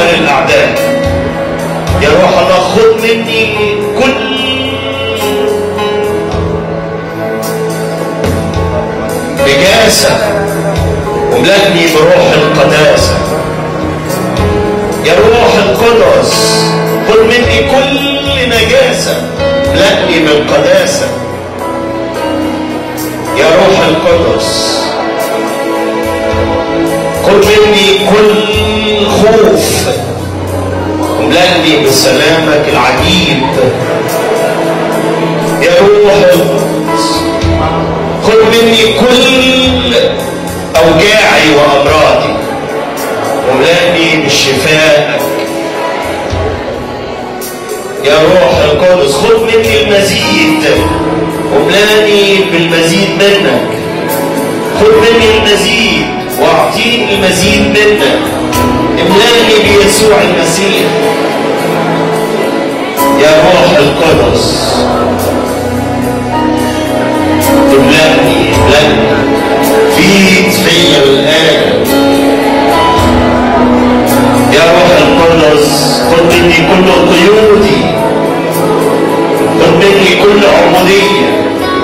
يقولها للأعداء يا روح الله خد مني كل نجاسة وملكني بروح القداسة يا روح القدس خد مني كل نجاسة ملكني بالقداسة يا روح القدس خد مني كل خوف وملأني بسلامك العجيب يا روح القدس خد مني كل أوجاعي وأمراضي وملأني بشفائك يا روح القدس خد مني المزيد وملاني بالمزيد منك خد مني المزيد واعطيني المزيد منك املاني بيسوع المسيح يا روح القدس املاني املاني فيد فيا الآن يا روح القدس خد مني كل قيودي خد مني كل عبودية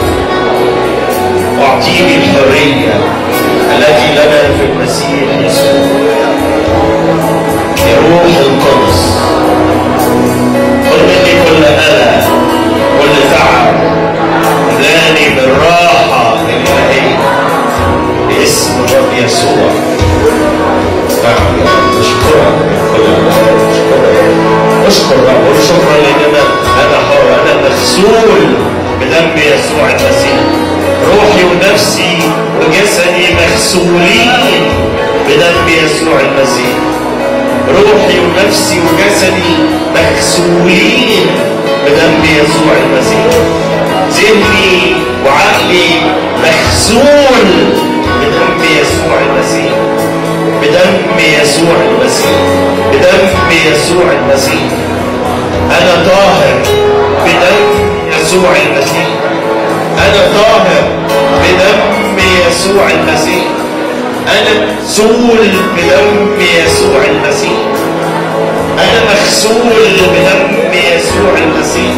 واعطيني الحرية التي لنا في المسيح يسوع يا روح القدس خد مني كل ألم كل تعب املاني بالراحة الإلهية باسم الرب يسوع نعم يا رب اشكرك كل الأمر اشكرك اشكر رب قول شكرا لان انا انا حر انا مغسول بدم يسوع المسيح روحي ونفسي وجسدي مغسولين بدم يسوع المسيح روحي ونفسي وجسدي مغسولين بدم يسوع المسيح ذهني وعقلي مغسول بدم يسوع المسيح بدم يسوع المسيح بدم يسوع المسيح أنا طاهر بدم يسوع المسيح أنا طاهر بدم يسوع المسيح أنا مغسول بدم يسوع المسيح أنا مغسول بدم يسوع المسيح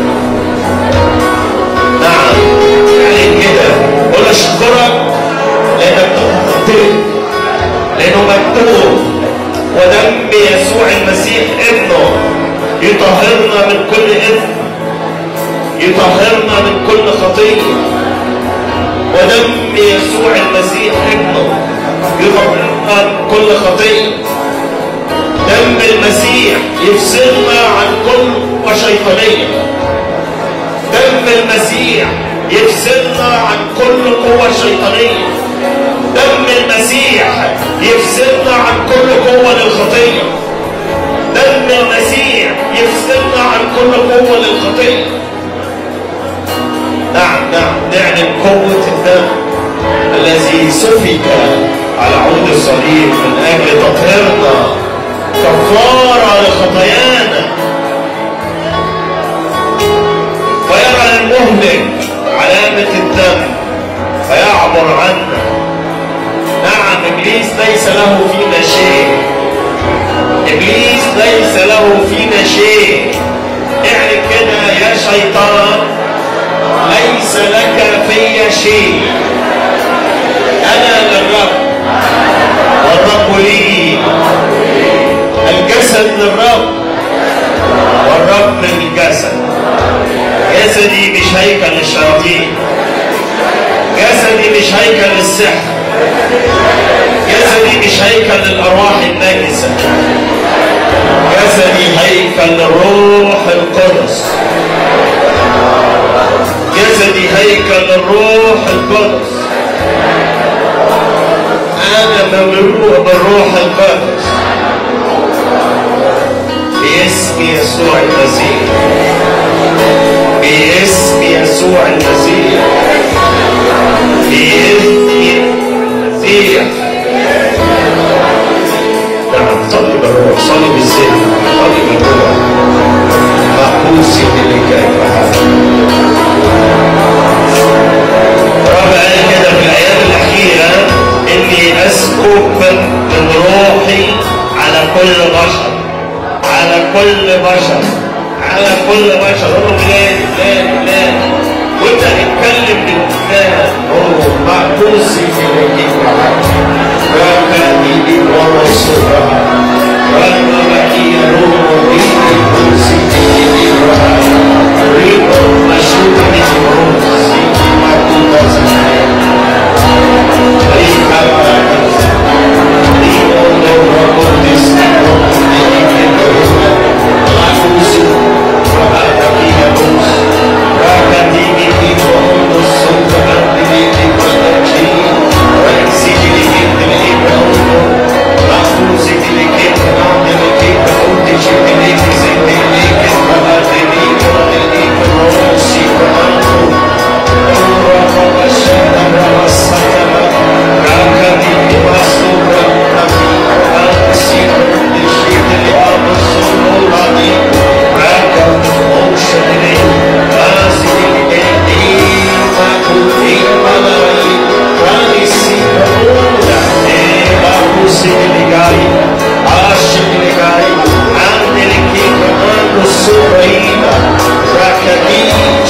نعم يعني كده قول أشكرك لأنك تخطئ لأنه مكتوب ودم يسوع المسيح ابنه يطهرنا من كل إثم يطهرنا من كل خطية ودم يسوع المسيح ابنه يطهرنا من كل خطية دم المسيح يفصلنا عن كل قوة شيطانية دم المسيح يفصلنا عن كل قوة شيطانية دم المسيح يفصلنا عن كل قوة للخطية دم المسيح يفصلنا عن كل قوة للخطية نعم نعم نعلم قوة الدم الذي سفك على عود الصليب من أجل تطهيرنا كفارة لخطايانا فيرى المهلك علامة الدم فيعبر عنا نعم إبليس ليس له فينا شيء إبليس ليس له فينا شيء اعرف كده يا شيطان ليس لك في شيء أنا للرب والرب لي الجسد للرب والرب للجسد جسدي مش هيكل للشياطين جسدي مش هيكل للسحر جسدي مش هيكل للأرواح النجسة جسدي هيكل للروح القدس جسدي هيكل للروح القدس أنا مملوء بالروح القدس باسم يسوع المسيح باسم يسوع المسيح باسم المسيح نعم صلي بالروح صلي بالذهن صلي بالروح محبوسي اللي كان رب قال كده في الايام الاخيره اني اسكب من روحي على كل بشر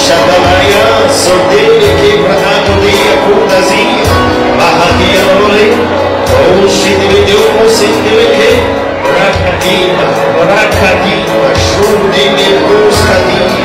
Shatamaya, Sodele, Kebrahado, Dia, Kutazia, Mahadia, Role, Oshidele, Deumo, Sindele, Ke, Rakadima, Rakadima, Shundele, Kuskadia,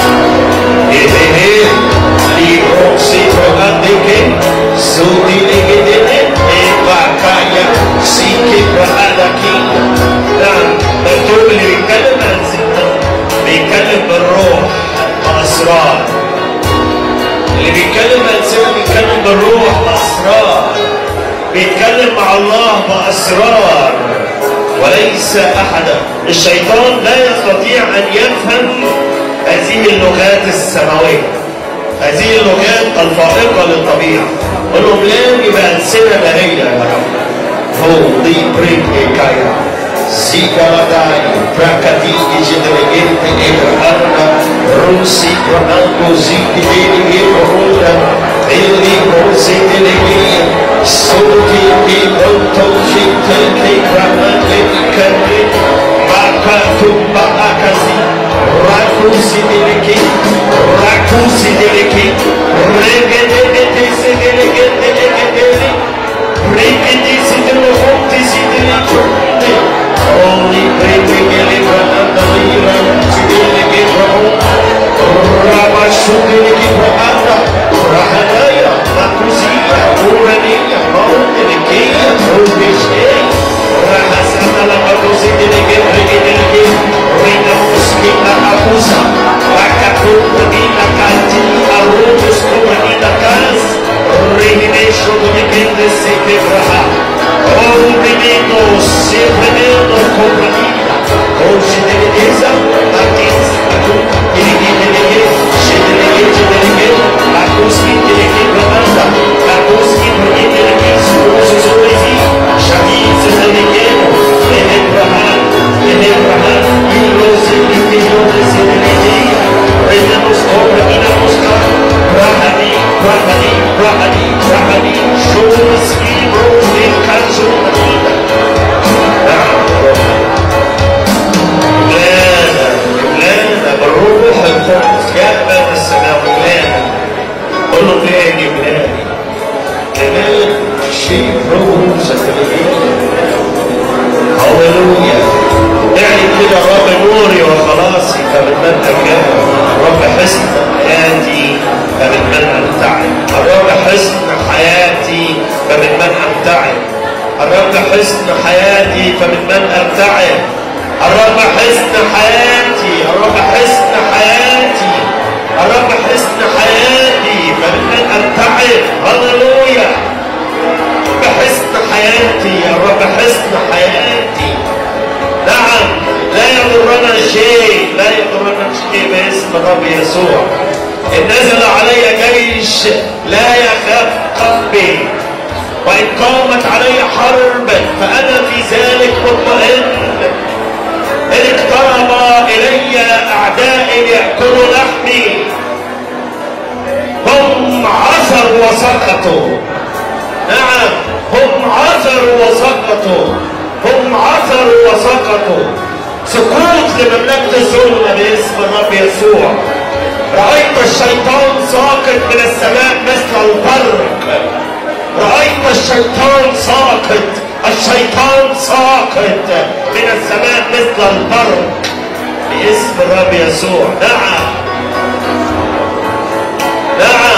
Ehehe, Libro, Sitro, Andeke, Sudile, Gedele, Evakaya, Sike, Brahadakia, نعم مكتوب اللي بيتكلم عن ستة بيتكلم بالروح بأسرار اللي بيتكلم عن ستة بيتكلم بالروح بأسرار بيتكلم مع الله بأسرار وليس أحدا الشيطان لا يستطيع أن يفهم هذه اللغات السماوية هذه اللغات الفائقة للطبيعة قل لهم لا يبقى ألسنة بهية يا رب هو دي بريك كايرا Sikaladai, Prakati, Generegente, Ebrahana, Rusi, Pranango, Ziki, Deli, Ebrahuna, Eli, Rose, Delegia, Soki, Ebonto, Shinte, Ebranande, Ikande, Baka, Tumba, Akasi, Rakusi, Deleki, Rakusi, Deleki, Regede, Etese, Delegete, Egedeli, Regede, Sidelohonte, Sideleki, only bringing Elibra Lira, Sidiliki Rama Sudiliki Prahanda, Prahanaya, Makusia, Urania, Mountainikia, Rubishi, Rahasana Lamakusi Diliki, Rigidiliki, Rina Muskina Akusa, Rakaku, Nina Kanti, Arubus, Kumanina Kas, Rihineshu, Nikinde Sike Praha. Oh, menino, sempre menino, companhia. Hoje delegeza, Martins, Atu, Delege, Delege, Chedelege, Chedelege, Marcuski, Delege, Comanda, Marcuski, Porque Delege, Suruso, Suruzi, Shavi, Zedelege, Ele Brahman, Ele Brahman, Ilose, Ilose, Zedelege, Renamos, Companhia, Mosca, Brahani, Brahani, Brahani, Brahani, Shoski, Rose, Kanzo, مولانا مولانا بالروح القدس يقبل السماء مولانا قل له تاني مولانا كمان شيء روح هللويا يعني كده رب نوري وخلاصي فبتمنى بجد رب حسن حياتي فبتمنى امتعب الرب حسن حياتي فبتمنى امتعب الرب حسن حياتي فبتمنى ابتعد الرب حسن حياتي الرب حسن حياتي الرب حسن حياتي فبتمنى ابتعد هللويا الرب حسن حياتي الرب حسن حياتي نعم لا يضرنا شيء لا يضرنا شيء باسم الرب يسوع إن نزل علي جيش لا يخاف قلبي وإن قامت علي حرب فأنا في ذلك مطمئن إن اقترب إلي أعدائي ليأكلوا لحمي هم عثروا وسقطوا نعم هم عثروا وسقطوا هم عثروا وسقطوا سقوط لمملكة الظلم باسم الرب يسوع رأيت الشيطان ساقط من السماء مثل البرق رأيت الشيطان ساقط الشيطان ساقط من السماء مثل البرق باسم الرب يسوع نعم نعم